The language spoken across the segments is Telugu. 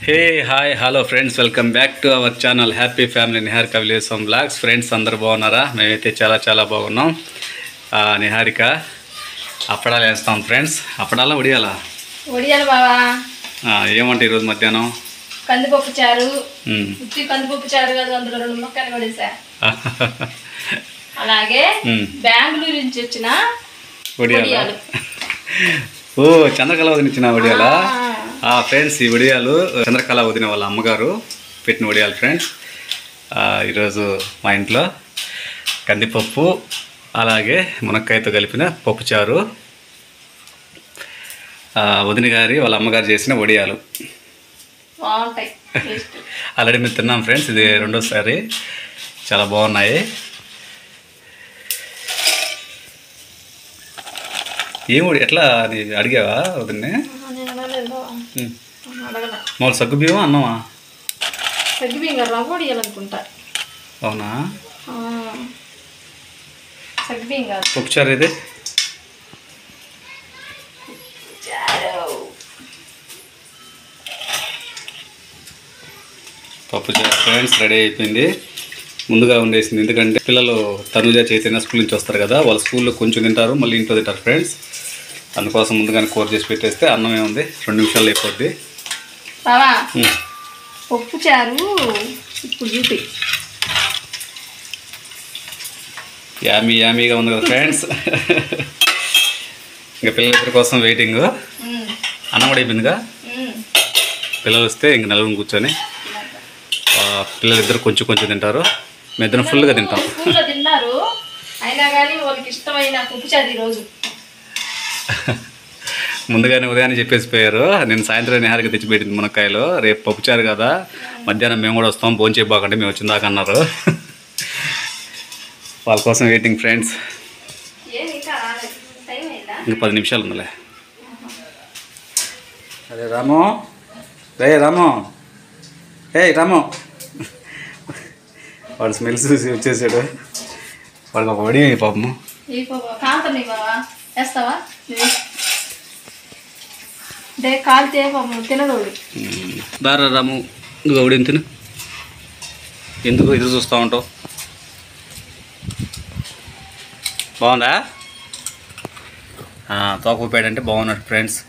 Hey hi hello friends welcome back to our channel happy family Niharika village vlogs friends అందరు బాగున్నారా మేమైతే చాలా చాలా బాగున్నాం ఆ, నిహారిక అప్పడాలు వేస్తాం ఫ్రెండ్స్ అప్పడాలా ఉడియాలా ఒడియాలు బావా ఆ, ఏమంటే ఈరోజు మధ్యాహ్నం కందిపప్పు చారు ఉమ్. ఉత్తి కందిపప్పు చారు కాదు అందులో రెండు మొక్కలు పడేసా అలాగే మ్. బెంగళూరు నుంచి వచ్చిన ఉడియాలా వడియాలు. ఓ చంద్రకళ వదిన ఇచ్చిన ఉడియాలా ఆ. ఆ ఫ్రెండ్స్ ఈ ఉడియాలు చంద్రకళ వదిన వాళ్ళ అమ్మగారు పెట్టిన ఉడియాలు ఫ్రెండ్స్ ఆ, ఈరోజు మా ఇంట్లో కందిపప్పు అలాగే మునక్కాయతో కలిపిన పప్పుచారు ఆ, వదిన గారి వాళ్ళ అమ్మగారు చేసిన వడియాలు బాగుంటాయి టేస్ట్ ఆల్రెడీ మేము తిన్నాం ఫ్రెండ్స్ ఇది రెండోసారి చాలా బాగున్నాయి ఏం వడి- ఎట్లా అది అడిగావా వదిన్నే నేను అనలేదు బావా. ఉమ్. అడగల మామూలు సగ్గు బియ్యం అన్నమా సగ్గిబియ్యం రవ్వ వడియాలనుకుంటా అవునా ఆ. సగ్గిబియ్యం కాదు పప్పుచారు ఇది చారు పప్పుచారు ఫ్రెండ్స్ రెడీ అయిపోయింది ముందుగా ఉండేసింది ఎందుకంటే పిల్లలు తనుజ చైతన్య స్కూల్ నుంచి వస్తారు కదా వాళ్ళ స్కూల్లో కొంచెం తింటారు మళ్ళీ ఇంట్లో తింటారు ఫ్రెండ్స్ అందుకోసం ముందుగానే కూర చేసి పెట్టేస్తే అన్నమే ఉంది రెండు నిమిషాలు అయిపోద్ది బావా ఉమ్. పప్పు చారు ఇప్పుడు చూపి యామీ యామీగా ఉంది కదా ఫ్రెండ్స్ ఇంకా పిల్లలిద్దరి కోసం వెయిటింగ్ మ్. అన్నం కూడా అయిపోయిందిగా మ్. పిల్లలు వస్తే ఇంక నలుగురు కూర్చొని ఆ, పిల్లలిద్దరు కొంచెం కొంచెం తింటారు మేము ఇద్దరం ఫుల్గా తింటాం స్కూల్లో తిన్నారు అయినా కానీ వాళ్ళకి ఇష్టమైన పప్పు చారు ఈరోజు ముందుగానే ఉదయాన్నే చెప్పేసిపోయారు నేను సాయంత్రం నిహారికి తెచ్చిపెట్టింది మునక్కాయలు రేపు పప్పుచారు కదా మధ్యాహ్నం మేము కూడా వస్తాం భోజనం చేయబాకండి మేము వచ్చిన దాకా అన్నారు వాళ్ళ కోసం వెయిటింగ్ ఫ్రెండ్స్ ఏం ఇంకా రాలేదు టైం అయిందా ఇంకా పది నిమిషాలు ఉందిలే అరే రాము రే రాము ఏ రాము వాడు స్మెల్ చూసి వచ్చేసాడు వాడికి ఒక వడి పాపము ఏ బాబా కాంతని బాబా వేస్తావా నువ్వు డే కాలితే పాపం తినదోడు దారా రాము నువ్వు ఎవడేం తిను ఎందుకు ఎదురు చూస్తూ ఉంటావు బాగుందా తోక ఊపాడంటే బాగున్నాడు ఫ్రెండ్స్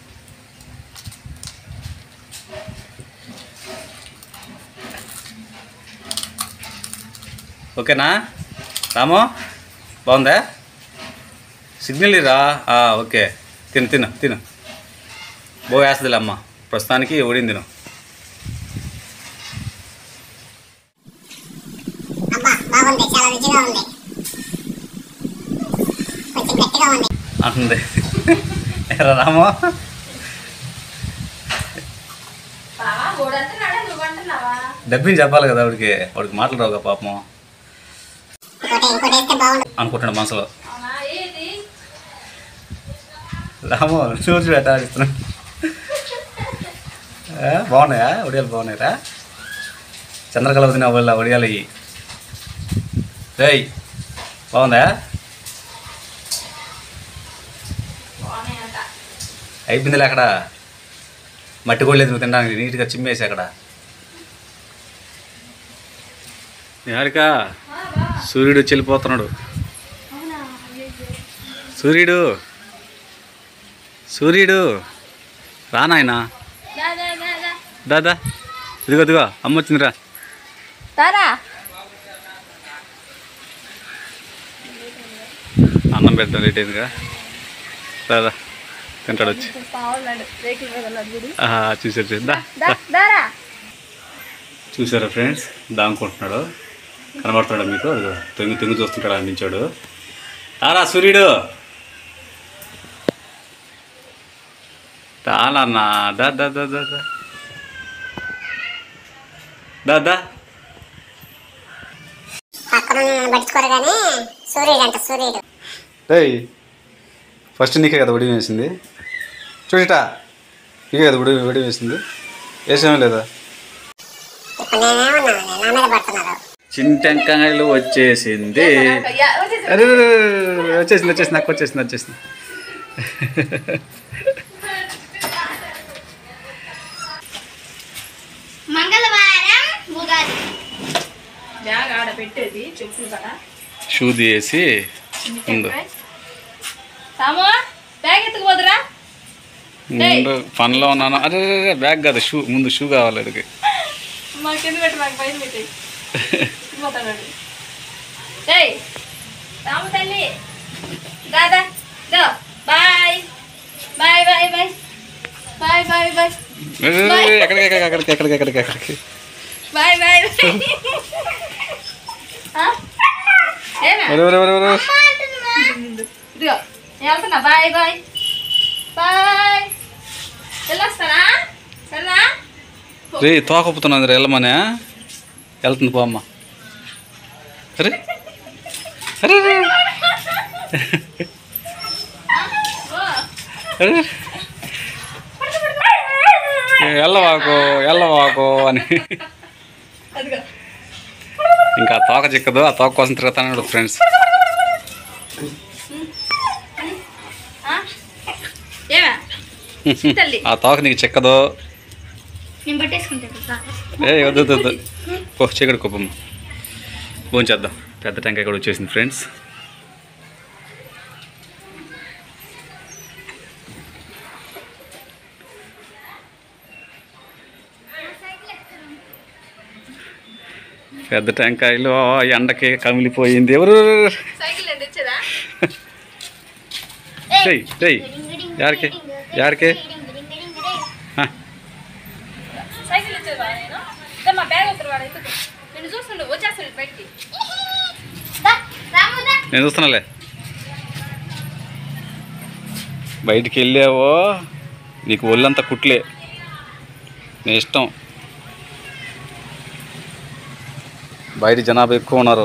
ఓకేనా రాము బాగుందా సిగ్నల్ ఇరా ఓకే తిను తిను తిను బో వేస్తుందిలే అమ్మ ప్రస్తుతానికి ఓడింది తిను బాగుంది చాలా రుచిగా ఉంది కొంచెం గట్టిగా ఉంది అంటుంది ఎరా రాము బావా గోడు అంటున్నాడా నువ్వు అంటున్నావా డబ్బిని చెప్పాలి కదా వాడికి వాడికి మాటలు రావుగా పాపం ఇంకోటి ఇంకోటి వేస్తే బాగుండు అనుకుంటాడు మనసులో అవునా ఏది రాము చూసి పెట్టాలిస్తున్నా బాగున్నాయా ఒడియాలు బాగున్నాయిరా చంద్రకళ వదిన వాళ్ళ ఒడియాలు ఇవి రేయ్ బాగుందా బాగున్నాయంట అయిపోయిందిలే అక్కడ మట్టి కూడా లేదు నువ్వు తినడానికి నీట్గా చిమ్మేసి అక్కడ నిహారిక సూర్యుడు వచ్చి వెళ్ళిపోతున్నాడు అవునా సూర్యుడు సూర్యుడు రా నాయనా దా దా దా దా దాదా ఇదిగో ఇదిగో అమ్మ వచ్చిందిరా తారా అన్నం పెట్టడం లేట్ అయిందిగా దాదా తింటాడు వచ్చి పావులాడు రేకులు వెళ్ళాడు చూడు ఆహా, చూసారు చూసారు దా దా దారా చూసారా ఫ్రెండ్స్ దాంకుంటున్నాడు కనబడుతున్నాడు మీకు అదిగో తెంగు తెంగు చూస్తుంటాడు అనిపించాడు రారా సూర్యుడు రాలన్నా దా దా దా దా దా దా దా పక్కన పట్టుకోరు కానీ సూర్యుడు అంట సూర్యుడు ఏయ్ ఫస్ట్ నీకే కదా ఉడి వేసింది చూడటా నీకే కదా ఉడి ఉడి వేసింది వేసామే లేదా ఇప్పుడు నేనేమన్నాను నా మీద పడుతున్నారు చింటెంకాయలు వచ్చేసింది యా, వచ్చేసి. అరే అరే, అరే, అరే, వచ్చేసింది వచ్చేసింది నాకు వచ్చేసింది వచ్చేసింది బ్యాగ్ ఆడ పెట్టేది చెప్పులు కదా షూ తీసి ముందు సాము బ్యాగ్ ఎత్తుకుపోదురా ముందు పనిలో ఉన్నాను అరే అరే, అరే, బ్యాగ్ కాదు షూ ముందు షూ కావాలి అడిగి మా కింద పెట్టి మాకు పైన పెట్టి పోతాడు ఏయ్ రాము తల్లి దాదా దో bye bye bye bye bye bye bye ఎక్కడికి ఎక్కడికి ఎక్కడికి ఎక్కడికి ఎక్కడికి ఎక్కడికి బాయ్ బాయ్ ఏనా ఒరే, ఒరే, ఒరే, ఒరే. ఇదిగో నేను వెళ్తున్నా బాయ్ బాయ్ బాయ్ వెళ్ళొస్తానా సరేనా రే తోకపోతున్నది రే వెళ్ళమనే వెళ్తుంది పో అమ్మ అరే అరే అరే, ఓ. అరే ఏ, వెళ్ళవాకు వెళ్ళవాకు అని అదిగో ఇంకా ఆ తోక చిక్కదు ఆ తోక కోసం తిరుగుతాను ఫ్రెండ్స్ ఆ? ఏమా తల్లి ఆ తోక నీకు చిక్కదు నేను పట్టేసుకుంటాను ఏ వద్దు వద్దు, వద్దు పో చీకటి కుప్పమ్మ భోంచేద్దాం పెద్ద టెంకాయ కూడా వచ్చేసింది ఫ్రెండ్స్ పెద్ద టెంకాయలు ఆ, ఎండకి కమిలిపోయింది ఎవరు సైకిల్ ఎంత ఇచ్చేదా చెయ్యి చెయ్యి యాడికి యాడికి ఆ, సైకిల్ ఇచ్చేదా నేను ఇదే మా బ్యాగ్ ఒకరు వాడు ఎత్తుకో నేను చూస్తుండు వచ్చేస్తాడు బయటికి నేను చూస్తున్నాలే బయటికి వెళ్ళావో నీకు ఒళ్ళంతా కుట్లే నీ ఇష్టం బయట జనాభా ఎక్కువ ఉన్నారు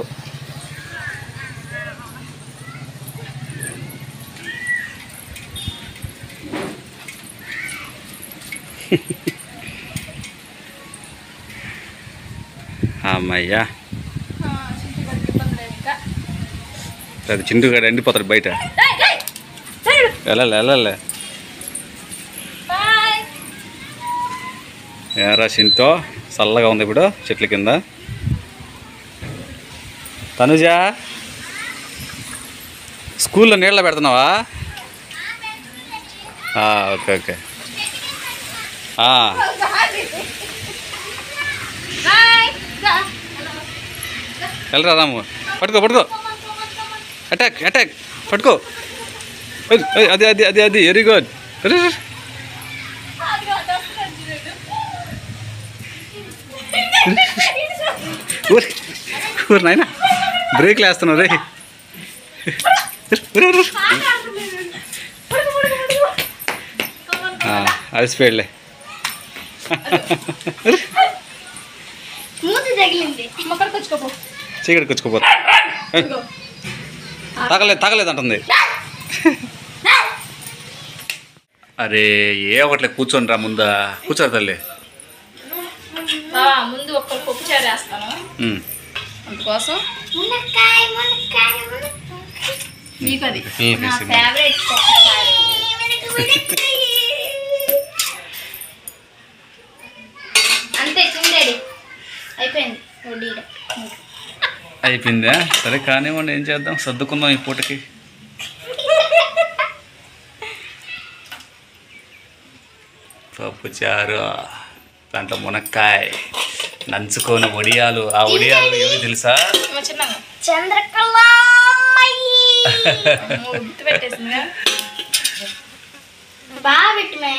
అమ్మయ్యా ఇబ్బంది లేదు ఇంకా అది చిండుగాడు ఎండిపోతాడు బయట డేయ్, డేయ్, సైడ్ వెళ్ళాలి వెళ్ళాలి బాయ్ ఏరా చింటో చల్లగా ఉంది ఇప్పుడు చెట్ల కింద తనుజా స్కూల్లో నీళ్ళ పెడుతున్నావా ఆ, ఓకే ఓకే ఆ, బాయ్ వెళ్ళరా రాము పట్టుకో పట్టుకో అటాక్ అటాక్ పట్టుకో ఏయ్, ఏయ్, అది అది అది అది వెరీ గుడ్ ఊరి ఊరి నాయన బ్రేక్లు వేస్తున్నావు రే ఊరు, ఊరు, ఊరు. ఆ, అలసిపోయాడులే మూతి తగిలింది మొక్కడికి వచ్చుకోపో చీకటికి వచ్చుకోపోతా తగలేదు తగలేదు అంటుంది అరే ఏ ఒకట్లే కూర్చోండి రా ముందా కూర్చోరు తల్లి బావా ముందు ఒక్కరు పప్పు చారు వేస్తాను ఉమ్. అందుకోసం మునక్కాయ మునక్కాయ మునక్కాయ నీకు అది పిల్లలకి నా వేసింది. ఫేవరెట్ పప్పు చారు అంతే చిందేడి అయిపోయింది వడ్డీడ అయిపోయిందా సరే కానివ్వండి ఏం చేద్దాం సర్దుకుందాం ఈ పూటకి పప్పు చారు దాంట్లో మునక్కాయ నంచుకొని వడియాలు ఆ వడియాలు ఏమి తెలుసా మా చిన్నగా చంద్రకళామయ్యి మూడు గుర్తు పెట్టేసిందిగా బాగా పెట్టుమే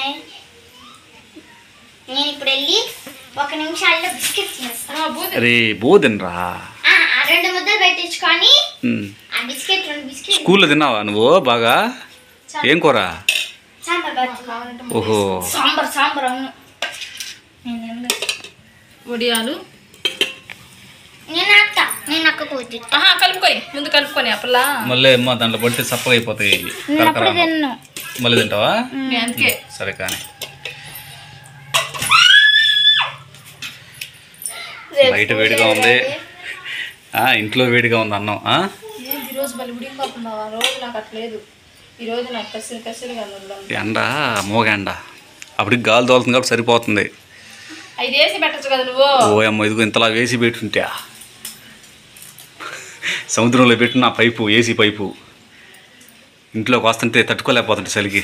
నేను ఇప్పుడు వెళ్ళి ఒక నిమిషాల్లో బిస్కెట్ తినేస్తాను ఆ, బూది రే బోదినరా ఆ, ఆ రెండు ముద్దలు పెట్టించుకొని ఉమ్. ఆ బిస్కెట్ రెండు బిస్కెట్ స్కూల్లో తిన్నావా నువ్వు బాగా ఏం కూర సాంబార్ బాగా కావాలంటే ఓహో సాంబార్ సాంబార్ అవును నేను తినలేదు. వడియాలు నేను అక్క నేను అక్క కూతురు ఆహా కలుపుకొని ముందు కలుపుకొని అప్పలా మళ్ళీ అమ్మ దాంట్లో పడితే చప్పగా అయిపోతాయి నేను అప్పుడు కరకర తిన్ను మళ్ళీ తింటావా మీ అందుకే సరే కానీ బయట వేడిగా ఉంది ఆ, ఇంట్లో వేడిగా ఉంది అన్నం ఆ? ఏంది ఈరోజు మళ్ళీ ఉడికిపోతున్నావా రోజు నాకు అట్లేదు ఈరోజు నాకు కసిరి కసిరిగా ఉంది ఎండ మోగ ఎండ అప్పటికి గాలి తోలుతుంది కాబట్టి సరిపోతుంది ఐదు వేసి పెట్టచ్చు కదా నువ్వు ఓ అమ్మ ఇదిగో ఇంతలా వేసి పెట్టుంటే సముద్రంలో పెట్టిన ఆ పైపు ఏసీ పైపు ఇంట్లోకి వస్తుంటే తట్టుకోలేకపోతుంటే చలికి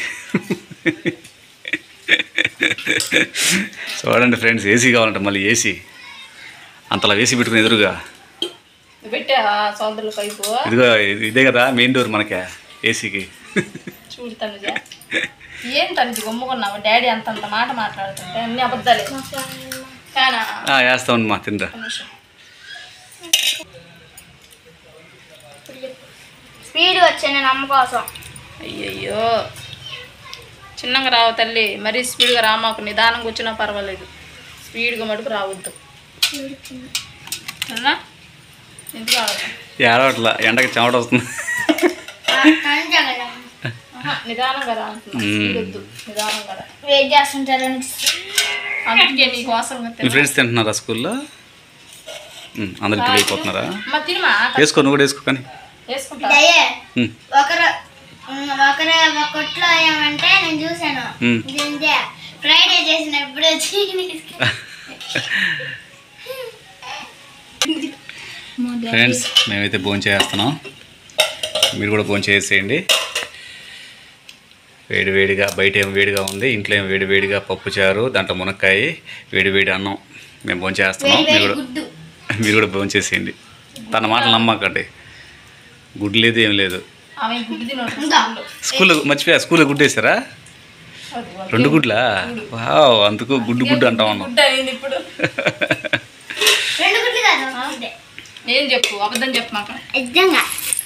చూడండి ఫ్రెండ్స్ ఏసీ కావాలంటే మళ్ళీ ఏసీ అంతలా ఏసీ పెట్టుకుని ఎదురుగా పెట్టా సోదరుల పైపు ఇదిగో ఇది- ఇదే కదా మెయిన్ డోర్ మనకే ఏసీకి చూడు తనుజ ఏం తనుజ గమ్ముకున్నావు డాడీ అంత అంత మాట మాట్లాడుతుంటే అన్ని అబద్ధాలే కానా వేస్తా ఉంది మా తిందా ఒక్క నిమిషం. స్పీడ్ వచ్చాను నేను అమ్మ కోసం అయ్యయ్యో చిన్నగా రావు తల్లి మరీ స్పీడ్గా రామాకు నిదానంగా వచ్చినా పర్వాలేదు స్పీడ్గా మటుకు రావద్దు అవునా ఎందుకు రావద్దు ఏడవట్లా ఎండకి చెమట వస్తుంది ఆహా, నిదానంగా రా అంటున్నా. స్పీడ్ వద్దు నిదానంగా రా వెయిట్ చేస్తుంటారని అందుకే నీకు అవసరం మీ ఫ్రెండ్స్ తింటున్నారా స్కూల్లో ఉమ్, అందరు ఇంటికి వెళ్ళిపోతున్నారా మా తినమా వేసుకో నువ్వు కూడా వేసుకో కానీ వేసుకుంటా దయే ఉమ్, ఒకరు ఉమ్, ఒకరు ఒక కొట్లో ఏమంటే నేను చూశాను ఉమ్. ఇదంతే ఫ్రైడే చేసినప్పుడు వచ్చి ఫ్రెండ్స్ మేమైతే భోజనం చేస్తున్నాం మీరు కూడా భోజనం చేసేయండి వేడి వేడిగా బయట ఏం వేడిగా ఉంది ఇంట్లో ఏం వేడి వేడిగా పప్పు చారు దాంట్లో మునక్కాయ వేడి వేడి అన్నం మేము భోజనం చేస్తున్నాం వేడి మీరు వేడి కూడా గుడ్డు మీరు కూడా భోజనం చేసేయండి తన మాటలు నమ్మకండి గుడ్డు లేదు ఏం లేదు ఆమె గుడ్డు తినొచ్చు స్కూల్లో మర్చిపోయా స్కూల్లో గుడ్డు వేసారా రెండు గుడ్లా వావ్ అందుకు గుడ్డు గుడ్డు అంటా ఉన్నాం గుడ్డు అయింది ఇప్పుడు రెండు గుడ్లు కాదు ఇదే. ఏం చెప్పు అబద్ధం చెప్పు మాకు నిజంగా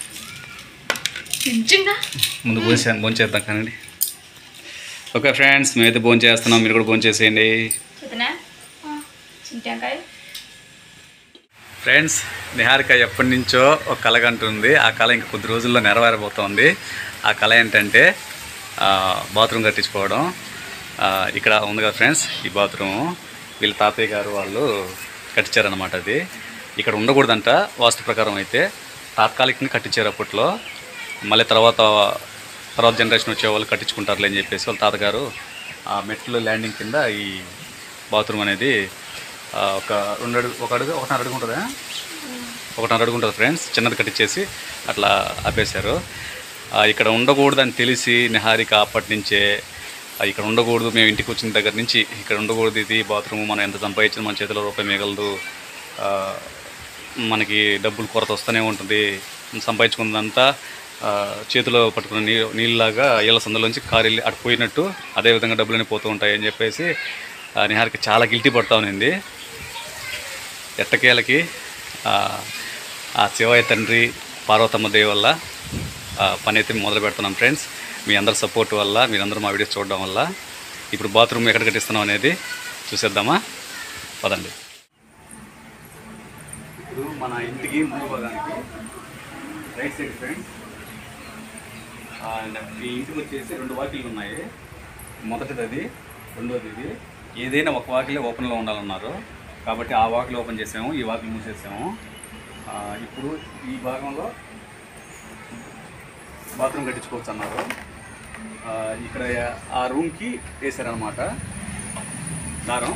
నిజంగా ముందు భోజనం భోజనం చేద్దాం కానండి ఓకే ఫ్రెండ్స్ మేమైతే భోజనం చేస్తున్నాం మీరు కూడా భోజనం చేసేయండి చెతనా చింటాకాయ ఫ్రెండ్స్ నిహారిక ఎప్పటి నుంచో ఒక కళ కంటుంది ఆ కళ ఇంకా కొద్ది రోజుల్లో నెరవేరబోతోంది ఆ కళ ఏంటంటే ఆ, బాత్రూమ్ కట్టించుకోవడం ఆ, ఇక్కడ ఉంది కదా ఫ్రెండ్స్ ఈ బాత్రూమ్ వీళ్ళ తాతయ్య గారు వాళ్ళు కట్టించారనమాట అది ఇక్కడ ఉండకూడదంట వాస్తు ప్రకారం అయితే తాత్కాలికంగా కట్టించారు అప్పట్లో మళ్ళీ తర్వాత తర్వాత జనరేషన్ వచ్చే వాళ్ళు కట్టించుకుంటారులే అని చెప్పేసి వాళ్ళ తాతగారు ఆ మెట్లు ల్యాండింగ్ కింద ఈ బాత్రూమ్ అనేది ఆ, ఒక రెండు అడుగు ఒక అడుగు ఒకటిన్నర అడుగు ఉంటుందా ఒకటిన్నర అడుగు ఉంటుంది ఫ్రెండ్స్ చిన్నది కట్టించేసి అట్లా ఆపేశారు ఆ, ఇక్కడ ఉండకూడదని తెలిసి నిహారిక అప్పటి నుంచే ఆ, ఇక్కడ ఉండకూడదు మేము ఇంటికి వచ్చిన దగ్గర నుంచి ఇక్కడ ఉండకూడదు ఇది బాత్రూమ్ మనం ఎంత సంపాదించిన మన చేతిలో రూపాయి మిగలదు ఆ, మనకి డబ్బులు కొరత వస్తూనే ఉంటుంది సంపాదించుకున్నదంతా ఆ, చేతిలో పట్టుకున్న నీ నీళ్ళలాగా ఇళ్ళ సందులోంచి కారు వెళ్ళి అటు పోయినట్టు అదేవిధంగా డబ్బులన్నీ పోతూ ఉంటాయి అని చెప్పేసి ఆ, నిహారిక చాలా గిల్టీ పడతా ఉన్నింది ఎట్టకేలకి ఆ, ఆ శివయ్య తండ్రి పార్వతమ్మ దేవి వల్ల ఆ, పని అయితే మొదలు పెడుతున్నాం ఫ్రెండ్స్ మీ అందరి సపోర్ట్ వల్ల మీరందరూ మా వీడియోస్ చూడడం వల్ల ఇప్పుడు బాత్రూమ్ ఎక్కడ కట్టిస్తున్నాం అనేది చూసేద్దామా పదండి ఇప్పుడు మన ఇంటికి ముందు భాగానికి రైట్ సైడ్ ఫ్రెండ్స్ ఈ ఇంటికి వచ్చేసి రెండు వాకిళ్ళు ఉన్నాయి మొదటిది అది రెండోది ఇది ఏదైనా ఒక వాకిలే ఓపెన్లో ఉండాలన్నారు కాబట్టి ఆ వాకిలి ఓపెన్ చేసాము ఈ వాకిలి మూసేసాము ఆ, ఇప్పుడు ఈ భాగంలో బాత్రూమ్ కట్టించుకోవచ్చు అన్నారు ఆ, ఇక్కడ ఆ రూమ్కి వేసారనమాట దారం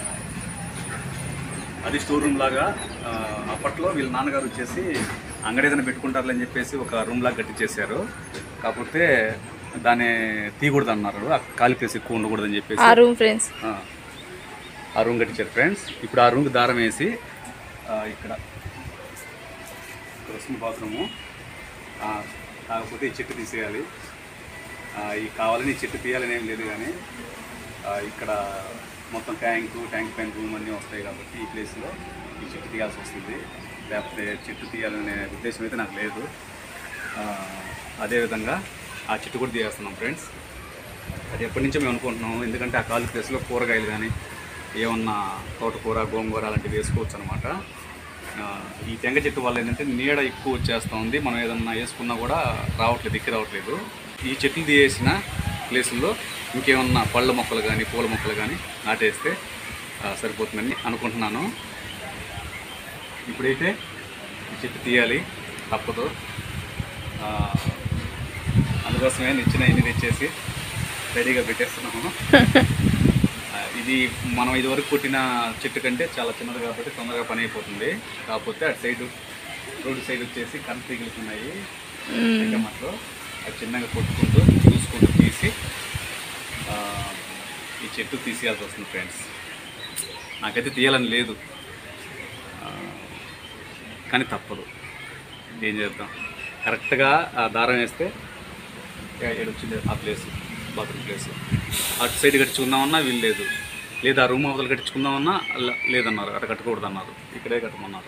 అది స్టోర్ రూమ్ లాగా ఆ, అప్పట్లో వీళ్ళ నాన్నగారు వచ్చేసి అంగడి ఏదైనా పెట్టుకుంటారులని చెప్పేసి ఒక రూమ్ లాగా కట్టించేశారు కాకపోతే దాన్ని తీయకూడదు అన్నారు ఆ ఖాళీ ప్లేస్ ఎక్కువ ఉండకూడదని చెప్పేసి ఆ రూమ్ ఫ్రెండ్స్ ఆ, ఆ రూమ్ కట్టించారు ఫ్రెండ్స్ ఇప్పుడు ఆ రూమ్కి దారం వేసి ఆ, ఇక్కడ ఇక్కడ వస్తుంది బాత్రూము ఆ, కాకపోతే ఈ చెట్టు తీసేయాలి ఆ, ఈ కావాలని ఈ చెట్టు తీయాలని ఏం లేదు కానీ ఆ, ఇక్కడ మొత్తం ట్యాంకు ట్యాంక్ పైన రూమ్ అన్నీ వస్తాయి కాబట్టి ఈ ప్లేస్లో ఈ చెట్టు తీయాల్సి వస్తుంది లేకపోతే చెట్టు తీయాలనే ఉద్దేశం అయితే నాకు లేదు ఆ, అదేవిధంగా ఆ చెట్టు కూడా తీయేస్తున్నాం ఫ్రెండ్స్ అది ఎప్పటి నుంచో మేము అనుకుంటున్నాము ఎందుకంటే ఆ ఖాళీ ప్లేస్లో కూరగాయలు కానీ ఏమన్నా తోటకూర గోంగూర అలాంటివి వేసుకోవచ్చు అనమాట ఈ తెంగ చెట్టు వల్ల ఏంటంటే నీడ ఎక్కువ వచ్చేస్తూ ఉంది మనం ఏదన్నా వేసుకున్నా కూడా రావట్లేదు ఎక్కి రావట్లేదు ఈ చెట్లు తీసేసిన ప్లేసుల్లో ఇంకేమన్నా పళ్ళ మొక్కలు కానీ పూల మొక్కలు కానీ నాటేస్తే ఆ, సరిపోతుందని అనుకుంటున్నాను ఇప్పుడైతే ఈ చెట్టు తీయాలి తప్పదు ఆ, అందుకోసమే నిచ్చిన ఇన్ని తెచ్చేసి రెడీగా పెట్టేస్తున్నాము ఆ, ఇది మనం ఇదివరకు కొట్టిన చెట్టు కంటే చాలా చిన్నది కాబట్టి తొందరగా పని అయిపోతుంది కాకపోతే అటు సైడ్ రోడ్డు సైడ్ వచ్చేసి కంట తీగలు ఉన్నాయి మ్మ్. టమాటో అది చిన్నగా కొట్టుకుంటూ చూసుకుంటూ తీసి ఆ, ఈ చెట్టు తీసేయాల్సి వస్తుంది ఫ్రెండ్స్ నాకైతే తీయాలని లేదు ఆ, కానీ తప్పదు ఏం చేద్దాం కరెక్ట్గా ఆ దారం వేస్తే ఏడు వచ్చింది ఆ ప్లేస్ బాత్రూమ్ ప్లేస్ అటు సైడ్ కట్టించుకుందామన్నా వీలు లేదు లేదా ఆ రూమ్ అవతల కట్టించుకుందామన్నా ల- లేదన్నారు అటు కట్టకూడదు అన్నారు ఇక్కడే కట్టమన్నారు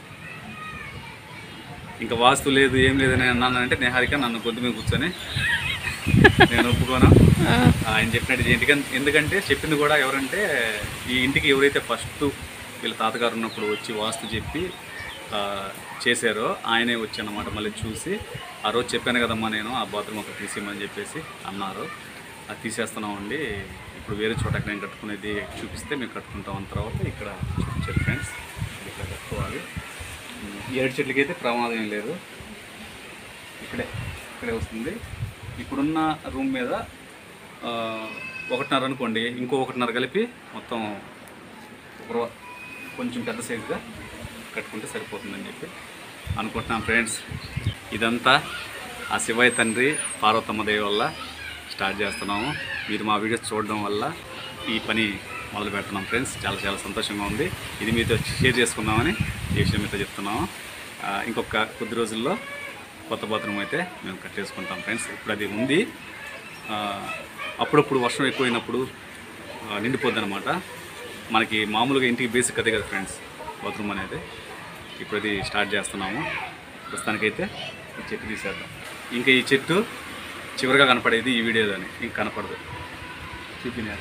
ఇంకా వాస్తు లేదు ఏం లేదని అన్నానంటే నేహారిక నన్ను గొంతు మీద కూర్చొని నేను ఒప్పుకోను ఆయన చెప్పినట్టు చేయండి కానీ ఎందుకంటే చెప్పింది కూడా ఎవరంటే ఈ ఇంటికి ఎవరైతే ఫస్ట్ వీళ్ళ తాతగారు ఉన్నప్పుడు వచ్చి వాస్తు చెప్పి ఆ, చేశారో ఆయనే వచ్చి అన్నమాట మళ్ళీ చూసి ఆ రోజు చెప్పాను కదమ్మా నేను ఆ బాత్రూమ్ ఒకటి తీసేయమని చెప్పేసి అన్నారు అది తీసేస్తున్నామండి ఇప్పుడు వేరే చోటకి నేను కట్టుకునేది చూపిస్తే మేము కట్టుకుంటాం అన్న తర్వాత ఇక్కడ చూపించారు ఫ్రెండ్స్ ఇక్కడ కట్టుకోవాలి ఉమ్, ఈ ఏడు చెట్లకి అయితే ప్రమాదం ఏం లేదు ఇక్కడే ఇక్కడే వస్తుంది ఇప్పుడున్న రూమ్ మీద ఆ, ఒకటిన్నర అనుకోండి ఇంకో ఒకటిన్నర కలిపి మొత్తం ఒక రో- కొంచెం పెద్ద సైజుగా కట్టుకుంటే సరిపోతుందని చెప్పి అనుకుంటున్నాం ఫ్రెండ్స్ ఇదంతా ఆ శివయ్య తండ్రి పార్వతమ్మ దేవి వల్ల స్టార్ట్ చేస్తున్నాము మీరు మా వీడియోస్ చూడడం వల్ల ఈ పని మొదలు పెడుతున్నాం ఫ్రెండ్స్ చాలా చాలా సంతోషంగా ఉంది ఇది మీతో షేర్ చేసుకుందామని ఈ విషయం మీతో చెప్తున్నాము ఆ, ఇంకొక కొద్ది రోజుల్లో కొత్త బాత్రూమ్ అయితే మేము కట్టేసుకుంటాం ఫ్రెండ్స్ ఇప్పుడు అది ఉంది ఆ, అప్పుడప్పుడు వర్షం ఎక్కువైనప్పుడు ఆ, నిండిపోద్ది అనమాట మనకి మామూలుగా ఇంటికి బేసిక్ అదే కదా ఫ్రెండ్స్ బాత్రూమ్ అనేది ఇప్పుడు అది స్టార్ట్ చేస్తున్నాము ప్రస్తుతానికైతే ఈ చెట్టు తీసేద్దాం ఇంకా ఈ చెట్టు చివరిగా కనపడేది ఈ వీడియోలోని ఇంక కనపడదు చూపినారు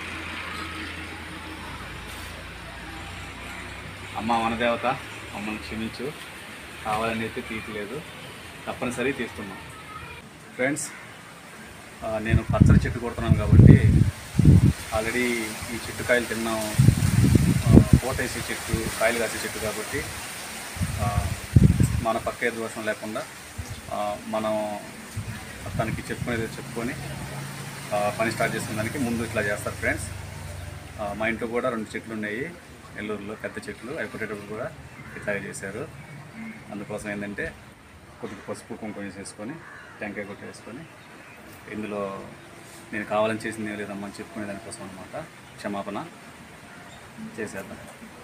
అమ్మ వనదేవత మమ్మల్ని క్షమించు కావాలని అయితే తీయట్లేదు తప్పనిసరి తీస్తున్నాం ఫ్రెండ్స్ ఆ, నేను పచ్చడి చెట్టు కొడుతున్నాను కాబట్టి ఆల్రెడీ ఈ చెట్టు కాయలు తిన్నాం ఆ, పూత వేసే చెట్టు కాయలు కాసే చెట్టు కాబట్టి ఆ, మన పక్క దోషం లేకుండా ఆ, మనం తనకి చెప్పుకునేది చెప్పుకొని ఆ, పని స్టార్ట్ చేసుకునే దానికి ముందు ఇట్లా చేస్తారు ఫ్రెండ్స్ ఆ, మా ఇంట్లో కూడా రెండు చెట్లు ఉన్నాయి నెల్లూరులో పెద్ద చెట్లు అవి కొట్టేటప్పుడు కూడా ఇట్లాగే చేశారు అందుకోసం ఏంటంటే కొద్దిగా పసుపు కుంకుమ వేసేసుకొని టెంకాయ కొట్టేసుకొని ఇందులో నేను కావాలని చేసింది ఏం లేదమ్మా అని చెప్పుకునే దానికోసం అనమాట క్షమాపణ చేసేద్దాం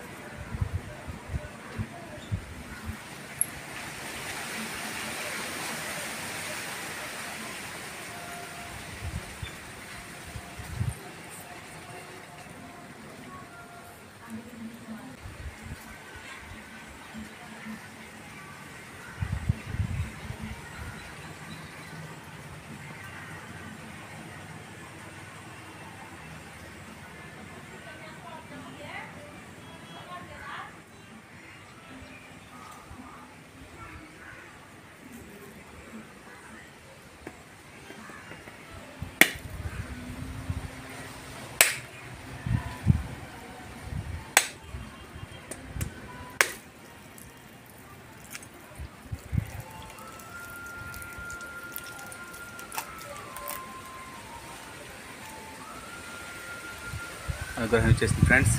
అనుగ్రహం ఇచ్చేసింది ఫ్రెండ్స్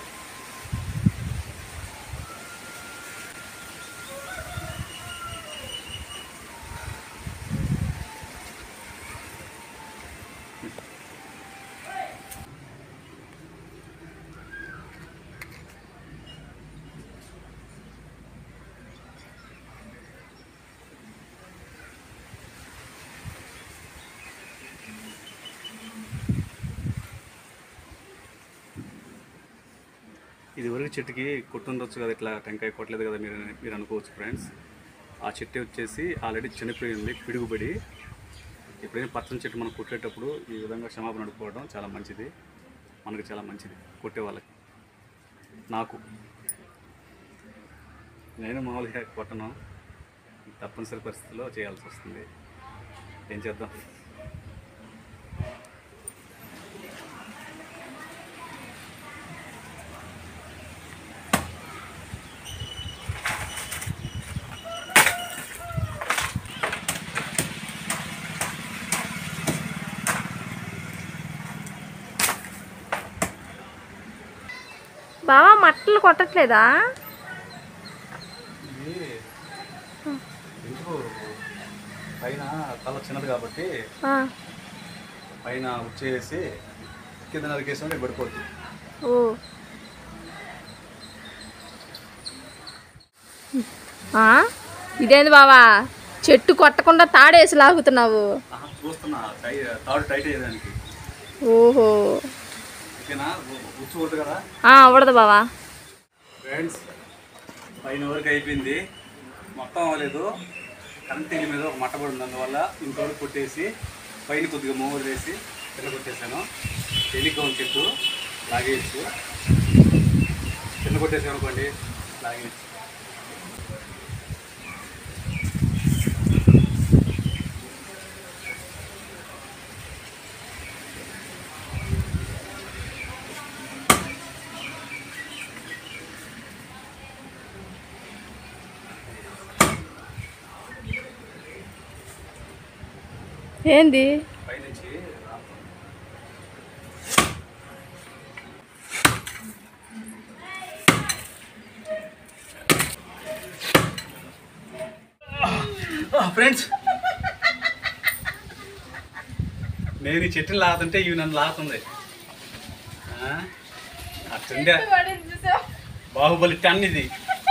ఇది వరకు చెట్టుకి కొట్టుండొచ్చు కదా ఇట్లా టెంకాయ కొట్టలేదు కదా మీరు మీరు అనుకోవచ్చు ఫ్రెండ్స్ ఆ చెట్టు వచ్చేసి ఆల్రెడీ చనిపోయింది పిడుగుబడి ఎప్పుడైనా పచ్చని చెట్టు మనం కొట్టేటప్పుడు ఈ విధంగా క్షమాపణ అడుక్కోవడం చాలా మంచిది మనకు చాలా మంచిది కొట్టే వాళ్ళకి నాకు నేను మామూలుగా కొట్టను తప్పనిసరి పరిస్థితుల్లో చేయాల్సి వస్తుంది ఏం చేద్దాం బావా మట్టలు కొట్టట్లేదా ఇది ఎందుకు పైన తల చిన్నది కాబట్టి ఆ, పైన వచ్చేసి కింద నరికేసి పడిపోద్ది ఓ ఆ, ఇదేంది బావా చెట్టు కొట్టకుండా తాడేసి లాగుతున్నావు ఆహా, చూస్తున్నా టై తాడు టైట్ అయ్యేదానికి ఓహో ఓకేనా ఉచ్చు కొట్టు కదా ఆ, అవ్వడదు బావా ఫ్రెండ్స్ పైన వరకు అయిపోయింది మొత్తం అవ్వలేదు కరెంట్ తీగ మీద ఒక మట్ట పడింది అందువల్ల ఇంతవరకు కొట్టేసి పైన కొద్దిగా మూవ్ వేసి కింద కొట్టేశాను టెలికాం చెట్టు లాగేయచ్చు కింద కొట్టేసాను అనుకోండి లాగేయచ్చు ఏంది పైనుంచి ఫ్రెండ్స్ నేను ఈ చెట్టుని లాగుతుంటే ఇవి నన్ను లాగుతుంది ఆ? అట్టుండే బాహుబలి టన్ ఇది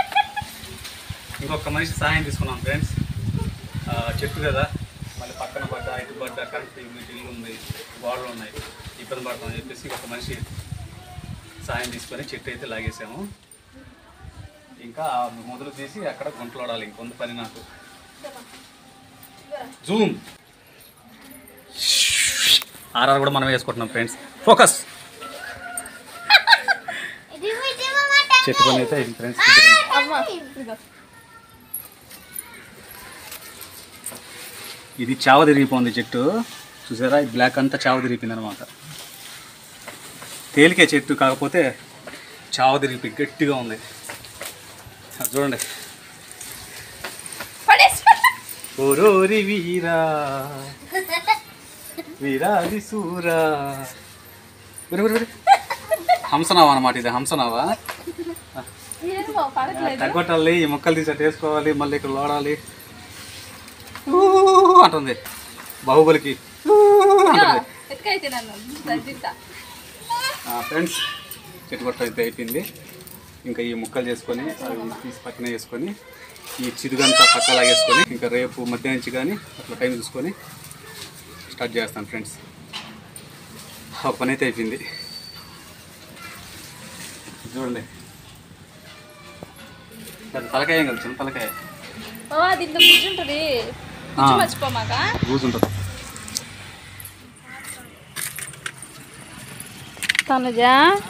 ఇంకొక మనిషి సహాయం తీసుకున్నాం ఫ్రెండ్స్ ఆ, చెట్టు కదా మళ్ళీ పక్కన పడ్డ ఇటు పడ్డ కరెంట్ ఇల్లు ఇల్లు ఉంది గోడలు ఉన్నాయి ఇబ్బంది పడతాం అని చెప్పేసి ఒక మనిషి సాయం తీసుకొని చెట్టు అయితే లాగేసాము ఇంకా ఆ మొదలు తీసి అక్కడ గుంటలోడాలి ఇంకొంత పని నాకు జూమ్ ఆర్ఆర్ కూడా మనం వేసుకుంటున్నాం ఫ్రెండ్స్ ఫోకస్ ఇది విజయమాట చెట్టు పని అయితే అయింది ఫ్రెండ్స్ ఇది చావ తిరిగిపోయింది చెట్టు చూసారా ఈ బ్లాక్ అంతా చావ తిరిగిపోయింది అనమాట తేలికే చెట్టు కాకపోతే చావ తిరిగిపోయి గట్టిగా ఉంది అది చూడండి ఓరోరి వీరా వీరాది సూరా విరు, విరు, విరు. హంసనావా అనమాట ఇది హంసనావా తగ్గొట్టాలి ఈ మొక్కలు తీసి అటు వేసుకోవాలి మళ్ళీ ఇక్కడ లోడాలి ఊ అంటుంది బాహుబలికి ఊ అంటుంది ఎత్తుకైతే నన్ను సర్దిస్తా ఫ్రెండ్స్ చెట్టుకొట్ట అయితే అయిపోయింది ఇంకా ఈ ముక్కలు చేసుకొని అవి తీసి పక్కన వేసుకొని ఈ చిరుగంతా పక్క లాగేసుకొని ఇంకా రేపు మధ్యాహ్నం నుంచి కానీ అట్లా టైం చూసుకొని స్టార్ట్ చేస్తాను ఫ్రెండ్స్ ఆ పని అయితే అయిపోయింది చూడండి పెద్ద తలకాయ ఏం కదా చిన్న తలకాయ బావా దీంట్లో గుజ్జు ఉంటుంది గుజ్జు మర్చిపోమాక కూర్చుంటుంది తనుజ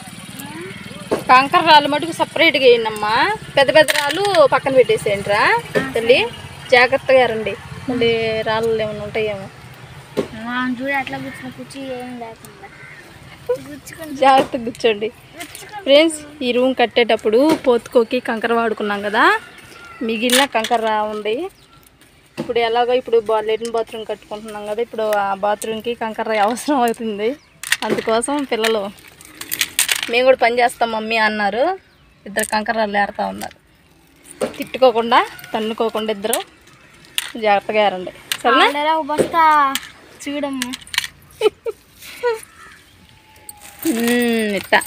కంకర రాళ్ళు మటుకు సపరేట్గా వేయండమ్మా పెద్ద పెద్ద రాళ్ళు పక్కన పెట్టేసేయండిరా తల్లి జాగ్రత్తగా రండి మళ్ళీ రాళ్ళు ఏమైనా ఉంటాయేమో మనం చూడు అట్లా కూర్చున్న కుర్చీ ఏం లేకుండా జాగ్రత్తగా కూర్చోండి ఫ్రెండ్స్ ఈ రూమ్ కట్టేటప్పుడు పోతుకోకి కంకర వాడుకున్నాం కదా మిగిలిన కంకర ఉంది ఇప్పుడు ఎలాగో ఇప్పుడు బా లెట్రిన్ బాత్రూమ్ కట్టుకుంటున్నాం కదా ఇప్పుడు ఆ బాత్రూమ్కి కంకర అవసరం అవుతుంది అందుకోసం పిల్లలు మేము కూడా పని చేస్తాం మమ్మీ అన్నారు ఇద్దరు కంకరాలు ఏరుతా ఉన్నారు తిట్టుకోకుండా తన్నుకోకుండా ఇద్దరు జాగ్రత్తగా ఏరండి సరేనా ఆడరా ఒక బస్తా చూడమ్మా మ్మ్, ఇట్టా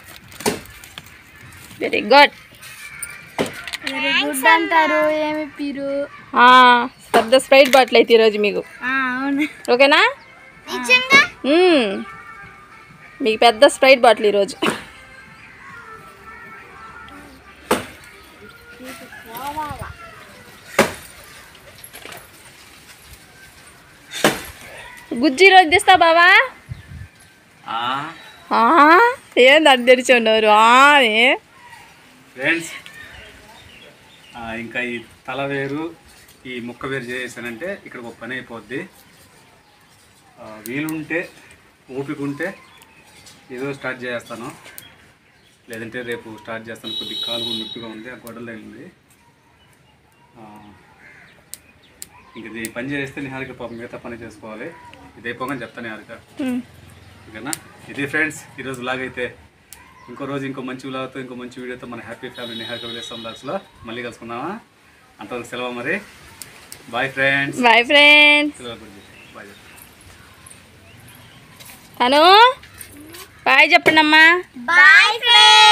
వెరీ గుడ్ వెరీ గుడ్ అంటారు ఏమి పీరు పెద్ద స్ప్రైట్ బాటిల్ అయితే ఈరోజు మీకు అవును ఓకేనా నిజంగా మ్మ్. మీకు పెద్ద స్ప్రైట్ బాటిల్ ఈరోజు గుజ్జి ఈరోజు తీస్తా బావా ఆ, ఏంది అడ్డు తెరిచి ఉన్నారు ఏ ఫ్రెండ్స్ ఇంకా ఈ తల వేరు ఈ ముక్క వేరు చేసానంటే ఇక్కడ ఒక పని అయిపోద్ది ఆ, వీలుంటే ఓపిక ఉంటే ఏదో స్టార్ట్ చేస్తాను లేదంటే రేపు స్టార్ట్ చేస్తాను కొద్ది కాలు కూడా నొప్పిగా ఉంది ఆ గొడవలు తగిలింది ఇంక ఇది పని చేస్తే నిహారిక పాపం మిగతా పని చేసుకోవాలి ఇది అయిపోగానే చెప్తాను నిహారిక మ్మ్. ఓకేనా ఇది ఫ్రెండ్స్ ఈరోజు vlog అయితే ఇంకో రోజు ఇంకో మంచి vlogతో ఇంకో మంచి వీడియోతో మన హ్యాపీ ఫ్యామిలీ నిహారిక విలేజ్ బ్లాగ్స్లో మళ్ళీ కలుసుకుందామా అంతవరకు సెలవు మరి bye friends bye friends bye తను బాయ్ చెప్పండి అమ్మా బాయ్ ఫ్రెండ్స్